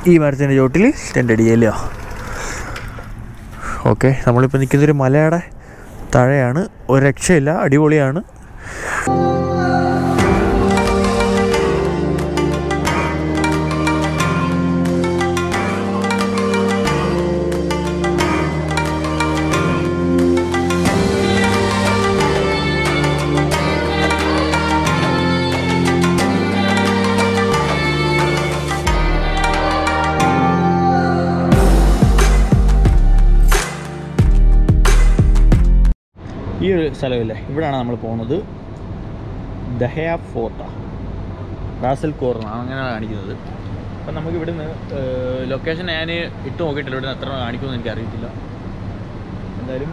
ഈ മരത്തിൻ്റെ ചോട്ടിൽ ടെൻ്റ് അടിയല്ലോ ഓക്കെ നമ്മളിപ്പോൾ നിൽക്കുന്നൊരു മലയുടെ താഴെയാണ് ഒരു രക്ഷയില്ല അടിപൊളിയാണ് ഈ ഒരു സ്ഥലമില്ലേ ഇവിടെയാണ് നമ്മൾ പോകുന്നത് ദഹയ ഫോർട്ടാണ് റാസൽ കോർണാണ് അങ്ങനെ കാണിക്കുന്നത് അപ്പം നമുക്ക് ഇവിടുന്ന് ലൊക്കേഷൻ ഞാൻ ഇട്ട് നോക്കിയിട്ടില്ല ഇവിടുന്ന് എത്ര കാണിക്കുമെന്ന് എനിക്ക് അറിയത്തില്ല എന്തായാലും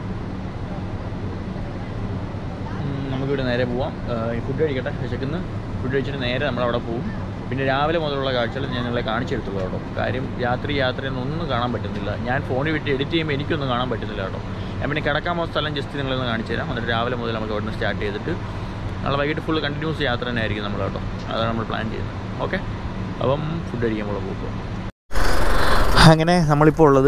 ഉം, നമുക്കിവിടെ നേരെ പോവാം ഫുഡ് കഴിക്കട്ടെ വിശക്കുന്ന് ഫുഡ് കഴിച്ചിട്ട് നേരെ നമ്മളവിടെ പോകും പിന്നെ രാവിലെ മുതലുള്ള കാഴ്ചകൾ ഞാൻ നിങ്ങളെ കാണിച്ചെടുത്തുള്ളൂ കേട്ടോ കാര്യം രാത്രി യാത്രയൊന്നും ഒന്നും കാണാൻ പറ്റുന്നില്ല ഞാൻ ഫോണിൽ വിട്ട് എഡിറ്റ് ചെയ്യുമ്പോൾ എനിക്കൊന്നും കാണാൻ പറ്റുന്നില്ല കേട്ടോ ഞാൻ പിന്നെ കിടക്കാൻ പോകുന്ന സ്ഥലം ജസ്റ്റ് നിങ്ങളൊന്ന് കാണിച്ചു തരാം എന്നിട്ട് രാവിലെ മുതൽ നമുക്ക് അവിടെ നിന്ന് സ്റ്റാർട്ട് ചെയ്തിട്ട് നാളെ വൈകിട്ട് ഫുൾ കണ്ടിന്യൂസ് യാത്ര തന്നെ ആയിരിക്കും നമ്മൾ കേട്ടോ അതാണ് നമ്മൾ പ്ലാൻ ചെയ്യുന്നത് ഓക്കെ അപ്പം ഫുഡ് കഴിക്കുമ്പോൾ പോകും അങ്ങനെ നമ്മളിപ്പോൾ ഉള്ളത്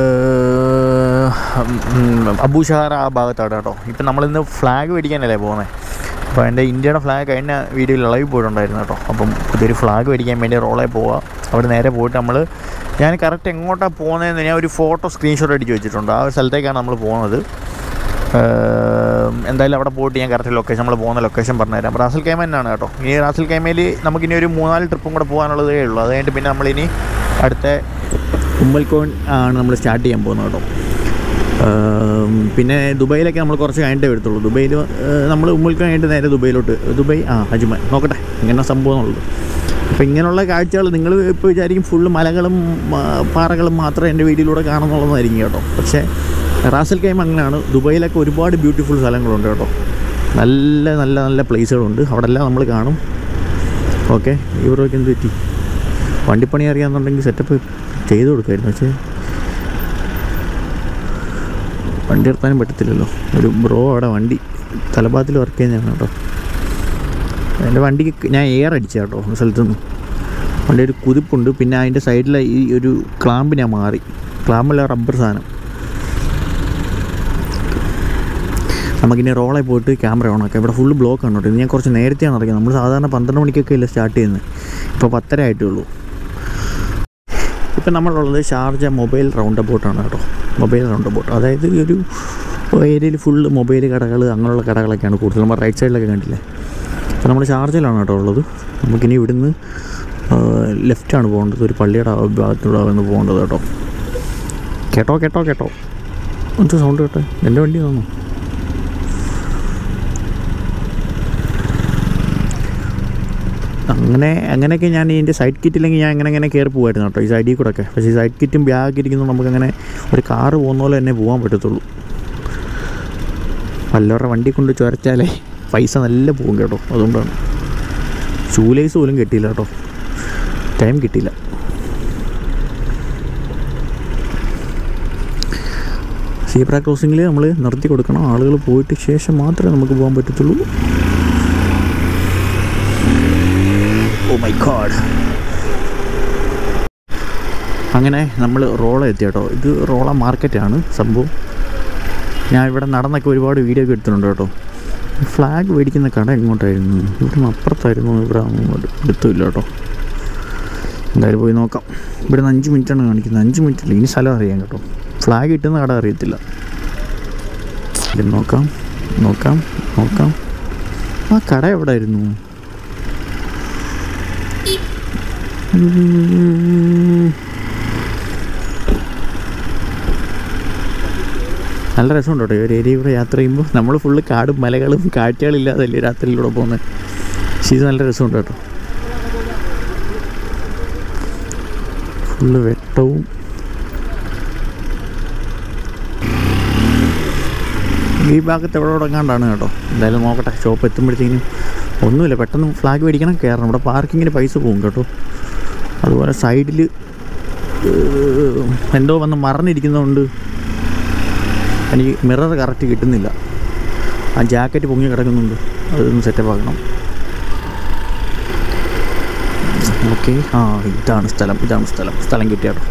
അബൂഷാർ ആ ഭാഗത്താണ് കേട്ടോ ഇപ്പം നമ്മളിന്ന് ഫ്ലാഗ് മേടിക്കാനല്ലേ പോകുന്നത് അപ്പോൾ എൻ്റെ ഇന്ത്യയുടെ ഫ്ലാഗ് കഴിഞ്ഞ വീഡിയോയിൽ ഇളവി പോയിട്ടുണ്ടായിരുന്നു കേട്ടോ അപ്പം പുതിയൊരു ഫ്ലാഗ് മേടിക്കാൻ വേണ്ടി റോളെ പോവുക അവിടെ നേരെ പോയിട്ട് നമ്മൾ ഞാൻ കറക്റ്റ് എങ്ങോട്ടാണ് പോകുന്നതെന്ന് ഞാൻ ഒരു ഫോട്ടോ സ്ക്രീൻഷോട്ട് അടിച്ച് വെച്ചിട്ടുണ്ട് ആ ഒരു സ്ഥലത്തേക്കാണ് നമ്മൾ പോകുന്നത് ഏം, എന്തായാലും അവിടെ പോയിട്ട് ഞാൻ കറക്റ്റ് ലൊക്കേഷൻ നമ്മൾ പോകുന്ന ലൊക്കേഷൻ പറഞ്ഞുതരാം അപ്പോൾ റാസൽ കൈമ തന്നെയാണ് കേട്ടോ ഈ റാസൽ കൈമയിൽ നമുക്കിനി ഒരു മൂന്നാല് ട്രിപ്പും കൂടെ പോകാനുള്ളതേ ഉള്ളൂ അത് കഴിഞ്ഞിട്ട് പിന്നെ നമ്മളിനി അടുത്ത ഉമ്മൽക്കോൺ ആണ് നമ്മൾ സ്റ്റാർട്ട് ചെയ്യാൻ പോകുന്നത് കേട്ടോ ഏം, പിന്നെ ദുബൈയിലൊക്കെ നമ്മൾ കുറച്ച് കഴിഞ്ഞിട്ടേ വരത്തുള്ളൂ ദുബൈയിൽ നമ്മൾ ഉമ്മൽക്കോൺ കഴിഞ്ഞിട്ട് നേരെ ദുബൈയിലോട്ട് ദുബൈ ആ അജ്മാൻ നോക്കട്ടെ ഇങ്ങനെ സംഭവം എന്നുള്ളത് അപ്പോൾ ഇങ്ങനെയുള്ള കാഴ്ചകൾ നിങ്ങൾ ഇപ്പോൾ വിചാരിക്കും ഫുള്ള് മലകളും ആ, പാറകളും മാത്രമേ എൻ്റെ വീഡിയോയിലൂടെ കാണുന്നുള്ളതായിരിക്കും കേട്ടോ പക്ഷേ റാസൽ കൈം അങ്ങനെയാണ് ദുബൈയിലൊക്കെ ഒരുപാട് ബ്യൂട്ടിഫുൾ സ്ഥലങ്ങളുണ്ട് കേട്ടോ നല്ല നല്ല നല്ല പ്ലേസുകളുണ്ട് അവിടെ എല്ലാം നമ്മൾ കാണും ഓക്കെ ഇവരൊക്കെ എന്ത് പറ്റി വണ്ടിപ്പണി അറിയാമെന്നുണ്ടെങ്കിൽ സെറ്റപ്പ് ചെയ്ത് കൊടുക്കുമായിരുന്നു പക്ഷേ വണ്ടി നിർത്താനും പറ്റത്തില്ലല്ലോ ഒരു ബ്രോ അവിടെ വണ്ടി തലഭാഗത്തിൽ വർക്ക് ചെയ്യുന്നതാണ് കേട്ടോ എൻ്റെ വണ്ടിക്ക് ഞാൻ എയർ അടിച്ച കേട്ടോ ഒരു സ്ഥലത്തു നിന്ന് വണ്ടി ഒരു കുതിപ്പുണ്ട് പിന്നെ അതിൻ്റെ സൈഡിലെ ഈ ഒരു ക്ലാമ്പ് ഞാൻ മാറി ക്ലാമ്പല്ല റബ്ബർ സാധനം നമുക്കിനി റോളെ പോയിട്ട് ക്യാമറ ഓൺ ആക്കാം ഇവിടെ ഫുള്ള് ബ്ലോക്ക് ആണ് കേട്ടോ ഇത് ഞാൻ കുറച്ച് നേരത്തെയാണ് ഇറങ്ങിയത് നമ്മൾ സാധാരണ പന്ത്രണ്ട് മണിക്കൊക്കെ അല്ലേ സ്റ്റാർട്ട് ചെയ്യുന്നത് ഇപ്പോൾ പത്തര ആയിട്ടേ ഉള്ളൂ ഇപ്പം നമ്മളുള്ളത് ഷാർജ മൊബൈൽ റൗണ്ട് അബൌട്ടാണ് കേട്ടോ മൊബൈൽ റൗണ്ട് അബൌട്ട് അതായത് ഈ ഒരു ഏരിയയിൽ ഫുള്ള് മൊബൈൽ കടകൾ അങ്ങനെയുള്ള കടകളൊക്കെയാണ് കൂടുതൽ നമ്മൾ റൈറ്റ് സൈഡിലൊക്കെ കണ്ടില്ലേ അപ്പോൾ നമ്മൾ ഷാർജയിലാണ് കേട്ടോ ഉള്ളത് നമുക്കിനി ഇവിടുന്ന് ലെഫ്റ്റാണ് പോകേണ്ടത് ഒരു പള്ളിയുടെ ആ ഭാഗത്തൂടെ ആണ് പോകേണ്ടത് കേട്ടോ കേട്ടോ കേട്ടോ കേട്ടോ എന്ത് സൗണ്ട് കേട്ടോ എൻ്റെ വണ്ടി തോന്നുന്നു അങ്ങനെ അങ്ങനെയൊക്കെ ഞാൻ ഇതിൻ്റെ സൈഡ് കിറ്റില്ലെങ്കിൽ ഞാൻ അങ്ങനെ അങ്ങനെ കയറി പോകുമായിരുന്നു കേട്ടോ ഈ സൈഡിൽ കൂടെ ഒക്കെ പക്ഷേ ഈ സൈഡ് കിറ്റും ബാഗ് ഇരിക്കുന്നത് നമുക്കങ്ങനെ ഒരു കാറ് പോകുന്ന പോലെ തന്നെ പോകാൻ പറ്റത്തുള്ളൂ വല്ലവരുടെ വണ്ടി കൊണ്ട് ചുരച്ചാലേ പൈസ നല്ല പോകും കേട്ടോ അതുകൊണ്ടാണ് ഷൂലേസ് പോലും കിട്ടിയില്ല കേട്ടോ ടൈം കിട്ടിയില്ല സീബ്ര ക്രോസിങ്ങിൽ നമ്മൾ നിർത്തി കൊടുക്കണം ആളുകൾ പോയിട്ട് ശേഷം മാത്രമേ നമുക്ക് പോകാൻ പറ്റത്തുള്ളൂ ഓ മൈ ഗോഡ് അങ്ങനെ നമ്മൾ റോള എത്തി കേട്ടോ ഇത് റോള മാർക്കറ്റാണ് സംഭവം ഞാൻ ഇവിടെ നടന്നൊക്കെ ഒരുപാട് വീഡിയോ ഒക്കെ എടുത്തിട്ടുണ്ട് കേട്ടോ ഫ്ലാഗ് മേടിക്കുന്ന കട എങ്ങോട്ടായിരുന്നു ഇവിടുന്ന് അപ്പുറത്തായിരുന്നു ഇവിടെ അങ്ങോട്ട് എടുത്തില്ല കേട്ടോ എന്തായാലും പോയി നോക്കാം ഇവിടുന്ന് അഞ്ച് മിനിറ്റാണ് കാണിക്കുന്നത് അഞ്ച് മിനിറ്റില്ല ഇനി സ്ഥലം അറിയാം കേട്ടോ ഫ്ലാഗ് കിട്ടുന്ന കട അറിയത്തില്ല ഇത് നോക്കാം നോക്കാം നോക്കാം ആ കട എവിടെ ആയിരുന്നു നല്ല രസമുണ്ട് കേട്ടോ ഈ ഒരു ഏരിയ കൂടെ യാത്ര ചെയ്യുമ്പോൾ നമ്മൾ ഫുള്ള് കാടും മലകളും കാഴ്ചകളില്ലാതല്ലേ രാത്രിയിലൂടെ പോകുന്നത് പക്ഷേ ഇത് നല്ല രസമുണ്ട് കേട്ടോ ഫുള്ള് വെട്ടവും ഈ ഭാഗത്ത് എവിടെ തുടങ്ങാണ്ടാണ് കേട്ടോ എന്തായാലും നോക്കട്ടെ ഷോപ്പ് എത്തുമ്പോഴത്തേക്കിനും ഒന്നുമില്ല പെട്ടെന്ന് ഫ്ലാഗ് മേടിക്കണം കയറണം ഇവിടെ പാർക്കിങ്ങിന് പൈസ പോകും കേട്ടോ അതുപോലെ സൈഡിൽ എന്തോ വന്ന് മറന്നിരിക്കുന്നതുകൊണ്ട് എനിക്ക് മിറർ കറക്റ്റ് കിട്ടുന്നില്ല ആ ജാക്കറ്റ് പൊങ്ങി കിടക്കുന്നുണ്ട് അതൊന്ന് സെറ്റപ്പ് ആക്കണം ഓക്കെ ആ ഇതാണ് സ്ഥലം ഇതാണ് സ്ഥലം സ്ഥലം കിട്ടിയാട്ടോ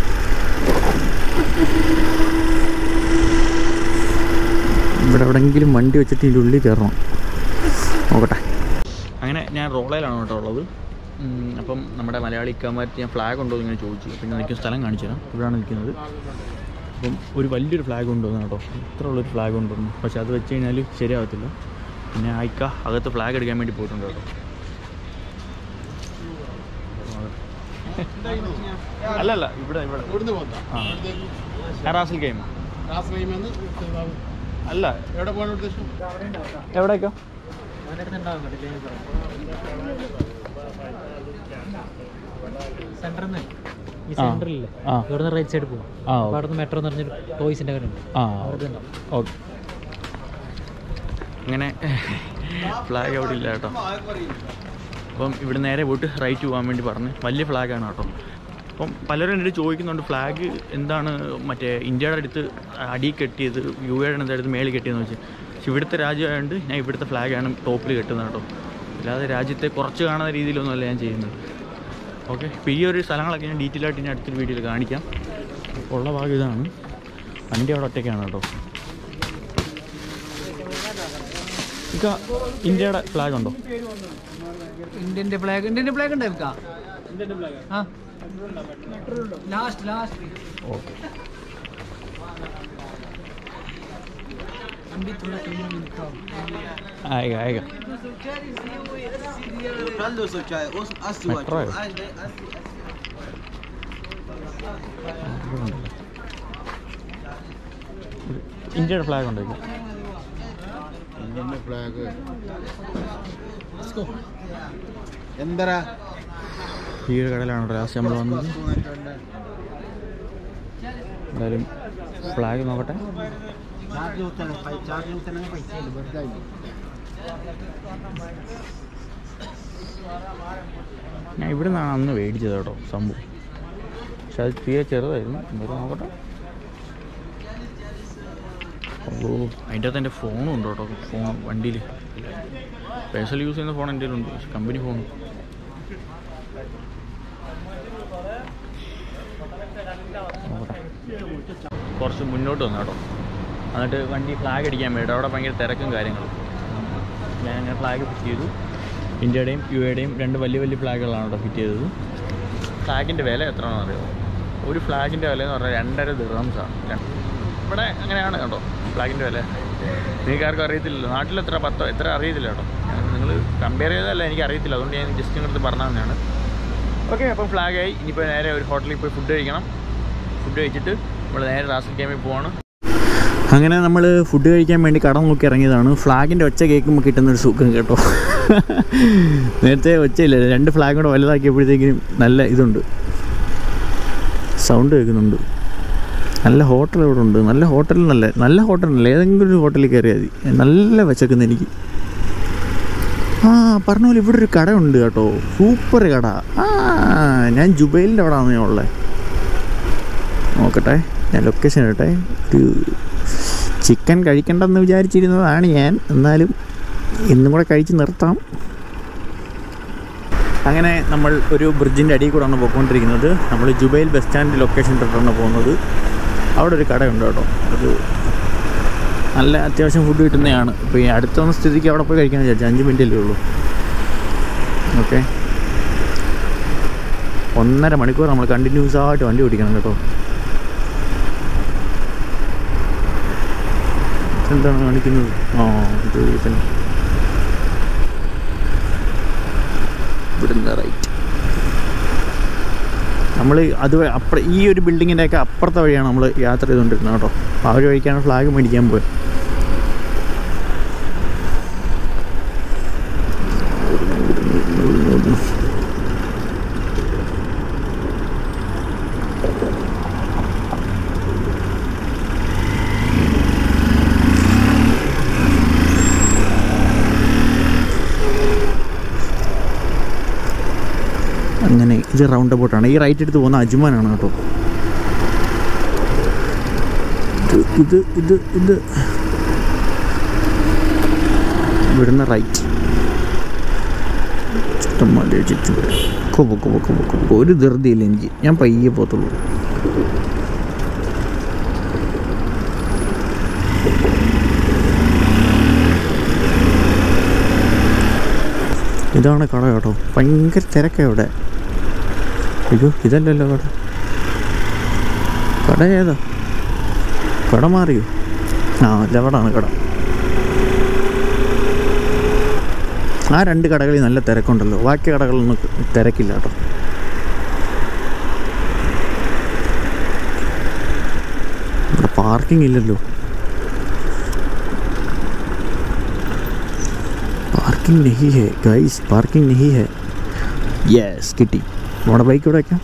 ഇവിടെ എവിടെയെങ്കിലും വണ്ടി വെച്ചിട്ട് ഇതിൻ്റെ ഉള്ളിൽ കയറണം നോക്കട്ടെ അങ്ങനെ ഞാൻ റോളയിലാണ് കേട്ടോ ഉള്ളത് ഉം, അപ്പം നമ്മുടെ മലയാളി ഇക്കാമാരത്ത് ഞാൻ ഫ്ലാഗ് ഉണ്ടോ എന്ന് ഇങ്ങനെ ചോദിച്ചു അപ്പം ഞാൻ നിൽക്കുന്ന സ്ഥലം കാണിച്ചു തരാം ഇവിടെയാണ് നിൽക്കുന്നത് അപ്പം ഒരു വലിയൊരു ഫ്ലാഗ് ഉണ്ടോന്ന് കേട്ടോ ഇത്ര ഉള്ളൊരു ഫ്ലാഗ് ഉണ്ടെന്ന് പക്ഷെ അത് വെച്ച് കഴിഞ്ഞാൽ ശരിയാവത്തില്ല പിന്നെ അയക്ക അകത്ത് ഫ്ലാഗ് എടുക്കാൻ വേണ്ടി പോയിട്ടുണ്ട് കേട്ടോ അല്ലല്ല ഇവിടെ ഇവിടെ ഇവിടുന്ന് പോകാം ആ റാസിൽ ഗെയിം രാസമയമെന്ന് അല്ല എവിടെ പോകാൻ ഉദ്ദേശം എവിടേക്കോ സെന്ററിൽ നിന്ന് ഈ ആ. സെന്ററില്ലേ ആ ഇവിടുന്ന് റൈറ്റ് സൈഡ് പോകും ആ അപ്പോൾ അവിടെ നിന്ന് മെട്രോ എന്ന് പറഞ്ഞൊരു ടോയ്സിൻ്റെ കട ഉണ്ട് ആ അവിടെ ഉണ്ടാവും ഓക്കെ അങ്ങനെ ഫ്ലാഗ് അവിടെ ഇല്ല കേട്ടോ അപ്പം ഇവിടെ നേരെ പോയിട്ട് റൈറ്റ് പോകാൻ വേണ്ടി പറഞ്ഞു വലിയ ഫ്ലാഗാണ് കേട്ടോ അപ്പം പലരും എൻ്റെ അടുത്ത് ചോദിക്കുന്നുണ്ട് ഫ്ലാഗ് എന്താണ് മറ്റേ ഇന്ത്യയുടെ അടുത്ത് അടി കെട്ടിയത് യു എയുടെ അടുത്ത് മേളിൽ കെട്ടിയെന്ന് വെച്ച് പക്ഷെ ഇവിടുത്തെ രാജ്യമായതുകൊണ്ട് ഞാൻ ഇവിടുത്തെ ഫ്ലാഗാണ് ടോപ്പിൽ കെട്ടുന്നത് കേട്ടോ അല്ലാതെ രാജ്യത്തെ കുറച്ച് കാണുന്ന രീതിയിലൊന്നുമല്ല ഞാൻ ചെയ്യുന്നത് ഓക്കെ ഇപ്പോൾ ഈ ഒരു സ്ഥലങ്ങളൊക്കെ ഞാൻ ഡീറ്റെയിൽ ആയിട്ട് ഞാൻ അടുത്തൊരു വീഡിയോയിൽ കാണിക്കാം ഉള്ള ഭാഗം ഇതാണ് വണ്ടി അവിടെ ഒറ്റയ്ക്കാണ് കേട്ടോ ഇക്ക ഇന്ത്യയുടെ ഫ്ലാഗ് ഉണ്ടോ ഇന്ത്യൻ്റെ ഫ്ലാഗ് ഇന്ത്യൻ്റെ ഫ്ലാഗ് ഉണ്ടായിരിക്കാം ആ ലാസ്റ്റ് ലാസ്റ്റ് ഓക്കെ വണ്ടി थोड़ा कहीं मिलता ആയിക ആയിക Правда, случай, ос асу Метро. ഇന്ത്യയുടെ ഫ്ലാഗ് ഉണ്ടോ ഇക്ക? ഇന്ത്യൻ്റെ ഫ്ലാഗ് എന്തരാ ഈ ഒരു കടയിലാണ് ലാസ്റ്റ് നമ്മൾ വന്നത് എന്തായാലും ഫ്ലാഗ് നോക്കട്ടെ ചാർജ് കുത്താൻ ചാർജ് കുത്താൻ പൈസ ഇല്ല വെറുതെ ഞാൻ ഇവിടെ നിന്നാണ് അന്ന് മേടിച്ചത് കേട്ടോ സംഭവം പക്ഷെ അത് തീരെ ചെറുതായിരുന്നു എന്തായാലും നോക്കട്ടെ ഓ അതിൻ്റെ അകത്ത് എൻ്റെ ഫോണും ഉണ്ട് കേട്ടോ ഫോൺ വണ്ടിയിൽ പേഴ്സണൽ യൂസ് ചെയ്യുന്ന ഫോൺ എൻ്റെ കയ്യിലുണ്ട് പക്ഷെ കമ്പനി ഫോൺ കുറച്ച് മുന്നോട്ട് വന്നു കേട്ടോ എന്നിട്ട് വണ്ടി ഫ്ലാഗ് അടിക്കാൻ വേണ്ടി അവിടെ ഭയങ്കര തിരക്കും കാര്യങ്ങളും ഞാൻ അങ്ങനെ ഫ്ലാഗ് ഫിറ്റ് ചെയ്തു ഇന്ത്യയുടെയും യു എയുടെയും രണ്ട് വലിയ വലിയ ഫ്ലാഗുകളാണ് അവിടെ ഫിറ്റ് ചെയ്തത് ഫ്ലാഗിൻ്റെ വില എത്രയാണെന്ന് അറിയോ ഒരു ഫ്ലാഗിൻ്റെ വില എന്ന് പറഞ്ഞാൽ രണ്ടര ദിറംസാണ് ഇവിടെ അങ്ങനെയാണ് കേട്ടോ ഫ്ലാഗിൻ്റെ വില നിങ്ങൾക്ക് ആർക്കും അറിയത്തില്ലല്ലോ നാട്ടിൽ എത്ര പത്തോ എത്ര അറിയത്തില്ല കേട്ടോ നിങ്ങൾ കമ്പയർ ചെയ്തതല്ല എനിക്ക് അറിയത്തില്ല അതുകൊണ്ട് ഞാൻ ജസ്റ്റ് നിങ്ങളുടെ പറഞ്ഞു തന്നെയാണ് ഓക്കെ അപ്പം ഫ്ലാഗായി ഇനിയിപ്പോൾ നേരെ ഒരു ഹോട്ടലിൽ പോയി ഫുഡ് കഴിക്കണം ഫുഡ് കഴിച്ചിട്ട് നമ്മൾ നേരെ റാസൽ ക്യാമ്പിൽ പോവാണ് അങ്ങനെ നമ്മൾ ഫുഡ് കഴിക്കാൻ വേണ്ടി കട നോക്കി ഇറങ്ങിയതാണ് ഫ്ലാഗിൻ്റെ ഒച്ച കേൾക്കുമ്പോൾ കിട്ടുന്നൊരു സുഖം കേട്ടോ നേരത്തെ ഒച്ചയില്ല രണ്ട് ഫ്ലാഗ് കൂടെ വലുതാക്കിയപ്പോഴത്തേക്കും നല്ല ഇതുണ്ട് സൗണ്ട് കേൾക്കുന്നുണ്ട് നല്ല ഹോട്ടൽ ഇവിടെ ഉണ്ട് നല്ല ഹോട്ടൽ നല്ല നല്ല ഹോട്ടലല്ല ഏതെങ്കിലും ഒരു ഹോട്ടലിൽ കയറിയാൽ മതി നല്ല വിശക്കുന്നു എനിക്ക് ആ പറഞ്ഞ പോലെ ഇവിടെ ഒരു കട ഉണ്ട് കേട്ടോ സൂപ്പർ കട ആ ഞാൻ ജുബൈലിൻ്റെ അവിടെ ആണ് ഞാൻ ഉള്ളത് നോക്കട്ടെ ഞാൻ ലൊക്കേഷൻ ഇടട്ടെ ഒരു ചിക്കൻ കഴിക്കണ്ടെന്ന് വിചാരിച്ചിരുന്നതാണ് ഞാൻ എന്നാലും ഇന്നും കൂടെ കഴിച്ച് നിർത്താം അങ്ങനെ നമ്മൾ ഒരു ബ്രിഡ്ജിൻ്റെ അടിയിൽ കൂടെയാണ് പോയിക്കൊണ്ടിരിക്കുന്നത് നമ്മൾ ജുബൈൽ ബസ് സ്റ്റാൻഡ് ലൊക്കേഷൻ തൊട്ടാണ് പോകുന്നത് അവിടെ ഒരു കടയുണ്ട് കേട്ടോ അത് നല്ല അത്യാവശ്യം ഫുഡ് കിട്ടുന്നതാണ് ഇപ്പോൾ ഈ അടുത്ത വന്ന സ്ഥിതിക്ക് അവിടെ പോയി കഴിക്കാമെന്ന് വിചാരിച്ചു അഞ്ച് മിനിറ്റ് അല്ലേ ഉള്ളൂ ഓക്കെ ഒന്നര മണിക്കൂർ നമ്മൾ കണ്ടിന്യൂസ് ആയിട്ട് വണ്ടി ഓടിക്കണം കേട്ടോ എന്താണ് കാണിക്കുന്നത് ആ ഇത് തന്നെ ഇവിടുന്ന് റൈറ്റ് നമ്മൾ അത് അപ്പുറം ഈ ഒരു ബിൽഡിങ്ങിൻ്റെ ഒക്കെ അപ്പുറത്തെ വഴിയാണ് നമ്മൾ യാത്ര ചെയ്തുകൊണ്ടിരുന്നത് കേട്ടോ അപ്പോൾ ആ ഒരു വഴിക്കാണ് ഫ്ലാഗ് മേടിക്കാൻ പോയത് അങ്ങനെ ഇത് റൗണ്ട് അബൌട്ടാണ് ഈ റൈറ്റ് എടുത്ത് പോകുന്ന അജ്മാനാണ് കേട്ടോ ഇത് ഇത് ഇത് ഇത് ഇവിടുന്ന് റൈറ്റ് മൊത്തം ആലോചിച്ചു പൊക്കോ പൊക്കോ പൊക്കോ പൊക്കോ ഒരു ധൃതിയില്ല എനിക്ക് ഞാൻ പയ്യെ പോത്തുള്ളൂ ഇതാണ് കട കേട്ടോ ഭയങ്കര തിരക്കാണ് ഇവിടെ അയ്യോ ഇതല്ലല്ലോ കട കട ഏതാ കട മാറിയോ ആ ഇതവിടാണ് കട ആ രണ്ട് കടകളിൽ നല്ല തിരക്കുണ്ടല്ലോ ബാക്കി കടകളൊന്നും തിരക്കില്ല കേട്ടോ ഇവിടെ പാർക്കിംഗ് ഇല്ലല്ലോ പാർക്കിംഗ് നെഹി ഹേ ഗൈസ് പാർക്കിംഗ് നെഹി ഹേ യെസ് കിട്ടി നമ്മുടെ ബൈക്ക് ഇവിടെ വയ്ക്കാം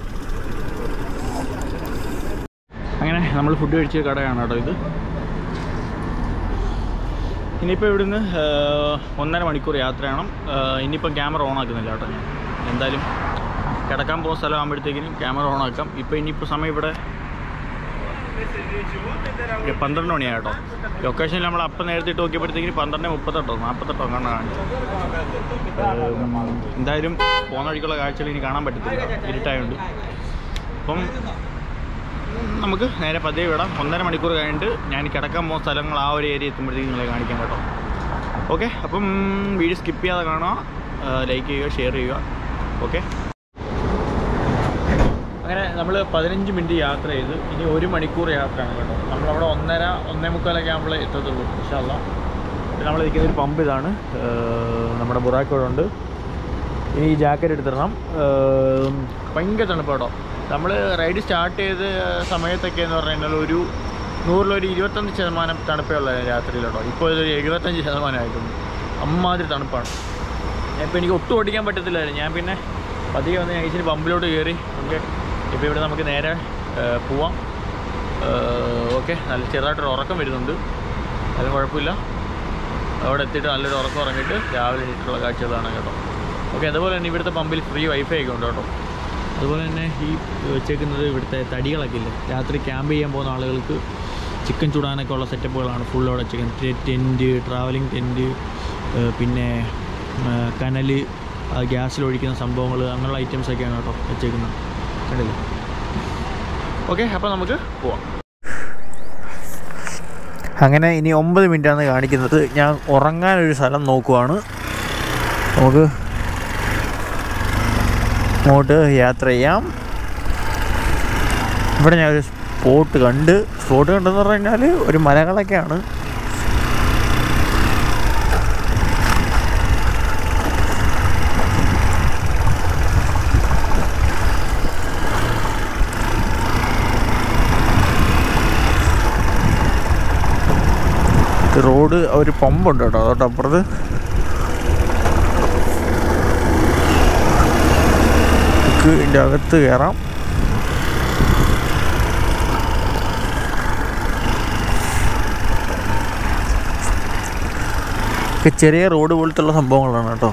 അങ്ങനെ നമ്മൾ ഫുഡ് കഴിച്ച കടയാണ് കേട്ടോ ഇത് ഇനിയിപ്പോൾ ഇവിടുന്ന് ഏഹ്, ഒന്നര മണിക്കൂർ യാത്രയാണ് ഏഹ്, ഇനിയിപ്പം ക്യാമറ ഓൺ ആക്കുന്നില്ല കേട്ടോ ഞാൻ എന്തായാലും കിടക്കാൻ പോകുന്ന സ്ഥലം ആകുമ്പോഴത്തേക്കിനും ക്യാമറ ഓൺ ആക്കാം ഇപ്പോൾ ഇനിയിപ്പോൾ സമയം ഇവിടെ ഇത് പന്ത്രണ്ട് മണിയാണ് കേട്ടോ ലൊക്കേഷനിൽ നമ്മൾ അപ്പം നേരത്തെ ഇട്ട് നോക്കിയപ്പോഴത്തേക്കിന് പന്ത്രണ്ട് മുപ്പത്തെട്ടോ നാൽപ്പത്തെട്ടോ കണ്ടാണ് കാണിച്ചത് ഏഹ്, എന്തായാലും പോകുന്ന വഴിക്കുള്ള കാഴ്ചകൾ ഇനി കാണാൻ പറ്റത്തില്ല ഇരുട്ടായതുകൊണ്ട് അപ്പം നമുക്ക് നേരെ പതിയെ വിടാം ഒന്നര മണിക്കൂർ കഴിഞ്ഞിട്ട് ഞാൻ കിടക്കാൻ പോകുന്ന സ്ഥലങ്ങൾ ആ ഒരു ഏരിയ എത്തുമ്പോഴത്തേക്കും നിങ്ങളെ കാണിക്കാം കേട്ടോ ഓക്കെ അപ്പം വീഡിയോ സ്കിപ്പ് ചെയ്യാതെ കാണുക ലൈക്ക് ചെയ്യുക ഷെയർ ചെയ്യുക ഓക്കെ അങ്ങനെ നമ്മൾ പതിനഞ്ച് മിനിറ്റ് യാത്ര ചെയ്ത് ഇനി ഒരു മണിക്കൂർ യാത്രയാണ് കേട്ടോ നമ്മളവിടെ ഒന്നര ഒന്നേ മുക്കാലൊക്കെ ആകുമ്പോൾ എത്തത്തുള്ളൂ ഇൻഷാല്ല നമ്മൾ നിൽക്കുന്ന ഒരു പമ്പ് ഇതാണ് ഏഹ് നമ്മുടെ ബുറാക്കോടുണ്ട് ഇനി ഈ ജാക്കറ്റ് എടുത്തിടണം ഏഹ് ഭയങ്കര തണുപ്പ് കേട്ടോ നമ്മൾ റൈഡ് സ്റ്റാർട്ട് ചെയ്ത സമയത്തൊക്കെ എന്ന് പറഞ്ഞു കഴിഞ്ഞാൽ ഒരു നൂറിലൊരു ഇരുപത്തഞ്ച് ശതമാനം തണുപ്പേ ഉള്ള രാത്രിയിൽ കേട്ടോ ഇപ്പോൾ ഇതൊരു എഴുപത്തഞ്ച് ശതമാനമായിട്ടുണ്ട് അമ്മാതിരി തണുപ്പാണ് ഇപ്പോൾ എനിക്ക് ഒട്ടും ഓടിക്കാൻ പറ്റത്തില്ലായിരുന്നു ഞാൻ പിന്നെ പതിയെ വന്ന് ഞാൻ ഇച്ചിരി പമ്പിലോട്ട് കയറി നമുക്ക് ഇപ്പോൾ ഇവിടെ നമുക്ക് നേരെ ഏഹ്, പോവാം ഓക്കെ നല്ല ചെറുതായിട്ടൊരു ഉറക്കം വരുന്നുണ്ട് അത് കുഴപ്പമില്ല അവിടെ എത്തിയിട്ട് നല്ലൊരു ഉറക്കം ഉറങ്ങിയിട്ട് രാവിലെ എണീറ്റുള്ള കാഴ്ചകളാണ് കേട്ടോ ഓക്കെ അതുപോലെ തന്നെ ഇവിടുത്തെ പമ്പിൽ ഫ്രീ വൈഫൈ ഒക്കെ ഉണ്ട് കേട്ടോ അതുപോലെ തന്നെ ഈ വെച്ചേക്കുന്നത് ഇവിടുത്തെ തടികളൊക്കെ ഇല്ലേ രാത്രി ക്യാമ്പ് ചെയ്യാൻ പോകുന്ന ആളുകൾക്ക് ചിക്കൻ ചൂടാനൊക്കെ ഉള്ള സെറ്റപ്പുകളാണ് ഫുൾ അവിടെ വെച്ചേക്കുന്നത് ടെൻറ്റ് ട്രാവലിംഗ് ടെൻറ്റ് പിന്നെ കനൽ ഗ്യാസിൽ ഒഴിക്കുന്ന സംഭവങ്ങൾ അങ്ങനെയുള്ള ഐറ്റംസ് ഒക്കെയാണ് കേട്ടോ വെച്ചേക്കുന്നത് കണ്ടില്ലേ ഓക്കെ അപ്പോൾ നമുക്ക് പോവാം അങ്ങനെ ഇനി ഒമ്പത് മിനിറ്റാണ് കാണിക്കുന്നത് ഞാൻ ഉറങ്ങാനൊരു സ്ഥലം നോക്കുവാണ് നമുക്ക് അങ്ങോട്ട് യാത്ര ചെയ്യാം ഇവിടെ ഞാൻ ഒരു സ്പോട്ട് കണ്ട് സ്പോട്ട് കണ്ടെന്ന് പറഞ്ഞു കഴിഞ്ഞാൽ ഒരു മലകളൊക്കെയാണ് റോഡ് ഒരു പമ്പുണ്ട് കേട്ടോ അതോട്ടപ്പുറത്ത് നമുക്ക് ഇതിൻ്റെ അകത്ത് കയറാം ഒക്കെ ചെറിയ റോഡ് പോലത്തുള്ള സംഭവങ്ങളാണ് കേട്ടോ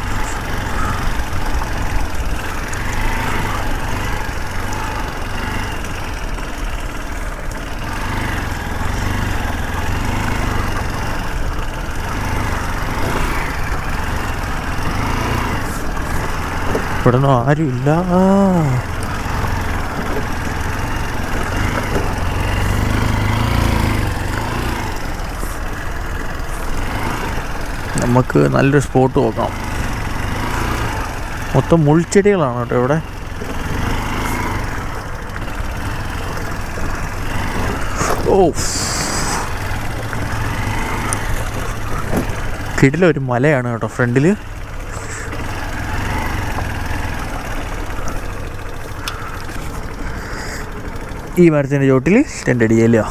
ഇവിടെ ഒന്നും ആരുമില്ല നമുക്ക് നല്ലൊരു സ്പോട്ട് നോക്കാം മൊത്തം മുൾച്ചെടികളാണ് കേട്ടോ ഇവിടെ ഓ കിടിലൊരു മലയാണ് കേട്ടോ ഫ്രണ്ടിൽ ഈ മരത്തിൻ്റെ ചോട്ടിൽ ടെൻ്റ് അടിയല്ലോ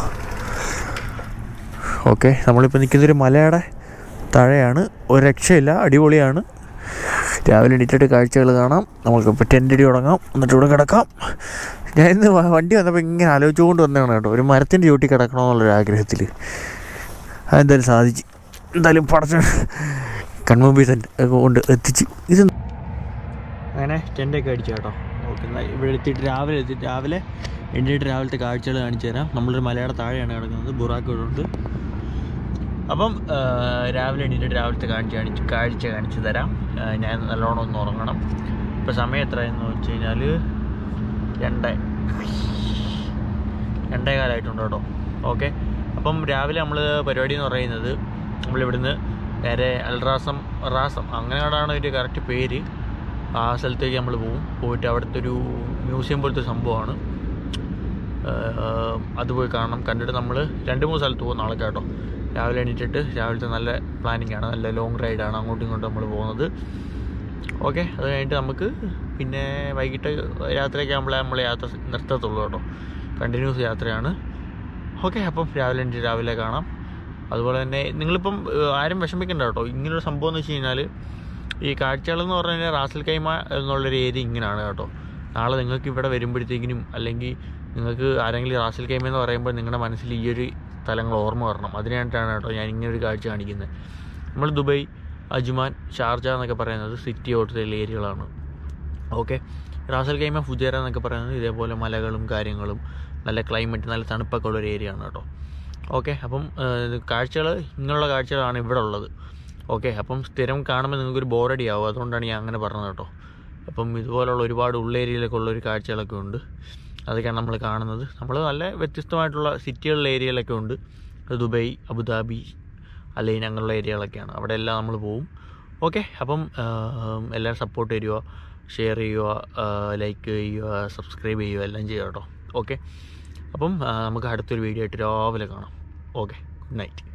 ഓക്കെ നമ്മളിപ്പോൾ നിൽക്കുന്നൊരു മലയുടെ താഴെയാണ് ഒരു രക്ഷയില്ല അടിപൊളിയാണ് രാവിലെ എണീറ്റിട്ട് കാഴ്ചകൾ കാണാം നമുക്കിപ്പോൾ ടെൻ്റ് അടി തുടങ്ങാം എന്നിട്ട് ഇവിടെ കിടക്കാം ഞാൻ ഇന്ന് വ- വണ്ടി വന്നപ്പോൾ ഇങ്ങനെ ആലോചിച്ചുകൊണ്ട് വന്നതാണ് കേട്ടോ ഒരു മരത്തിൻ്റെ ചോട്ടിൽ കിടക്കണമെന്നുള്ളൊരു ആഗ്രഹത്തിൽ അതെന്തായാലും സാധിച്ചു എന്തായാലും പടച്ച കൺമുമ്പിൽ തന്നെ കൊണ്ട് എത്തിച്ച് ഇത് അങ്ങനെ ടെൻ്റൊക്കെ അടിച്ചു കേട്ടോ നോക്കുന്ന ഇവിടെ എത്തിയിട്ട് രാവിലെ എത്തിയിട്ട് രാവിലെ എണ്ണീട്ട് രാവിലത്തെ കാഴ്ചകൾ കാണിച്ചു തരാം നമ്മളൊരു മലയുടെ താഴെയാണ് കിടക്കുന്നത് ബുറാക്ക് ഇവിടെ ഉണ്ട് അപ്പം ആ, രാവിലെ എണീറ്റിട്ട് രാവിലത്തെ കാഴ്ച കാണിച്ച് കാഴ്ച കാണിച്ചു തരാം ആ, ഞാൻ നല്ലോണം ഒന്ന് ഉറങ്ങണം ഇപ്പോൾ സമയം എത്രയെന്ന് വെച്ച് കഴിഞ്ഞാൽ രണ്ട് രണ്ടേ കാലമായിട്ടുണ്ട് കേട്ടോ ഓക്കെ അപ്പം രാവിലെ നമ്മൾ പരിപാടി എന്ന് പറയുന്നത് നമ്മളിവിടുന്ന് നേരെ അൽറാസം റാസം അങ്ങനെയാണ് ഒരു കറക്റ്റ് പേര് ആ സ്ഥലത്തേക്ക് നമ്മൾ പോകും പോയിട്ട് അവിടുത്തെ ഒരു മ്യൂസിയം പോലത്തെ ഒരു സംഭവമാണ് ആഹ് അത് പോയി കാണണം കണ്ടിട്ട് നമ്മൾ രണ്ട് മൂന്ന് സ്ഥലത്ത് പോകും നാളെ കേട്ടോ രാവിലെ എണീറ്റിട്ട് രാവിലത്തെ നല്ല പ്ലാനിങ് ആണ് നല്ല ലോങ് റൈഡാണ് അങ്ങോട്ടും ഇങ്ങോട്ടും നമ്മൾ പോകുന്നത് ഓക്കെ അത് കഴിഞ്ഞിട്ട് നമുക്ക് പിന്നെ വൈകിട്ട് രാത്രിയൊക്കെ ആകുമ്പോഴേ നമ്മൾ യാത്ര നിർത്തത്തുള്ളൂ കേട്ടോ കണ്ടിന്യൂസ് യാത്രയാണ് ഓക്കെ അപ്പം രാവിലെ എണീറ്റ് രാവിലെ കാണാം അതുപോലെ തന്നെ നിങ്ങളിപ്പം ഏഹ്, ആരും വിഷമിക്കണ്ട കേട്ടോ ഇങ്ങനൊരു സംഭവം എന്ന് വെച്ച് കഴിഞ്ഞാൽ ഈ കാഴ്ചകളെന്ന് പറഞ്ഞു കഴിഞ്ഞാൽ റാസൽ കൈമ എന്നുള്ളൊരു ഏരിയ ഇങ്ങനെയാണ് കേട്ടോ നാളെ നിങ്ങൾക്ക് ഇവിടെ വരുമ്പോഴത്തേക്കിനും അല്ലെങ്കിൽ നിങ്ങൾക്ക് ആരെങ്കിലും റാസൽ കൈമ എന്ന് പറയുമ്പോൾ നിങ്ങളുടെ മനസ്സിൽ ഈ ഒരു സ്ഥലങ്ങൾ ഓർമ്മ വരണം അതിനായിട്ടാണ് കേട്ടോ ഞാൻ ഇങ്ങനൊരു കാഴ്ച കാണിക്കുന്നത് നമ്മൾ ദുബായ് അജ്മാൻ ഷാർജ എന്നൊക്കെ പറയുന്നത് സിറ്റി ഹോട്ടൽ ഏരിയകളാണ് ഓക്കെ റാസൽ കൈമ ഫുജേറ എന്നൊക്കെ പറയുന്നത് ഇതേപോലെ മലകളും കാര്യങ്ങളും നല്ല ക്ലൈമറ്റ് നല്ല തണുപ്പൊക്കെ ഉള്ള ഒരു ഏരിയ ആണ് കേട്ടോ ഓക്കെ അപ്പം കാഴ്ചകൾ ഇങ്ങനെയുള്ള കാഴ്ചകളാണ് ഇവിടെ ഉള്ളത് ഓക്കെ അപ്പം സ്ഥിരം കാണുമ്പോൾ നിങ്ങൾക്കൊരു ബോറടി ആവും അതുകൊണ്ടാണ് ഞാൻ അങ്ങനെ പറഞ്ഞത് കേട്ടോ അപ്പം ഇതുപോലുള്ള ഒരുപാട് ഉള്ളേരിയയിലൊക്കെ ഉള്ള ഒരു കാഴ്ചകളൊക്കെ ഉണ്ട് അതൊക്കെയാണ് നമ്മൾ കാണുന്നത് നമ്മൾ നല്ല വ്യത്യസ്തമായിട്ടുള്ള സിറ്റികളിലെ ഏരിയയിലൊക്കെ ഉണ്ട് അത് ദുബായ് അബുദാബി അല്ലെങ്കിൽ അങ്ങനെയുള്ള ഏരിയകളൊക്കെയാണ് അവിടെ എല്ലാം നമ്മൾ പോവും ഓക്കെ അപ്പം ആം, എല്ലാവരും സപ്പോർട്ട് തരിക ഷെയർ ചെയ്യുക ലൈക്ക് ചെയ്യുക സബ്സ്ക്രൈബ് ചെയ്യുക എല്ലാം ചെയ്യുക കേട്ടോ ഓക്കെ അപ്പം ആ, നമുക്ക് അടുത്തൊരു വീഡിയോ ആയിട്ട് രാവിലെ കാണാം ഓക്കെ ഗുഡ് നൈറ്റ്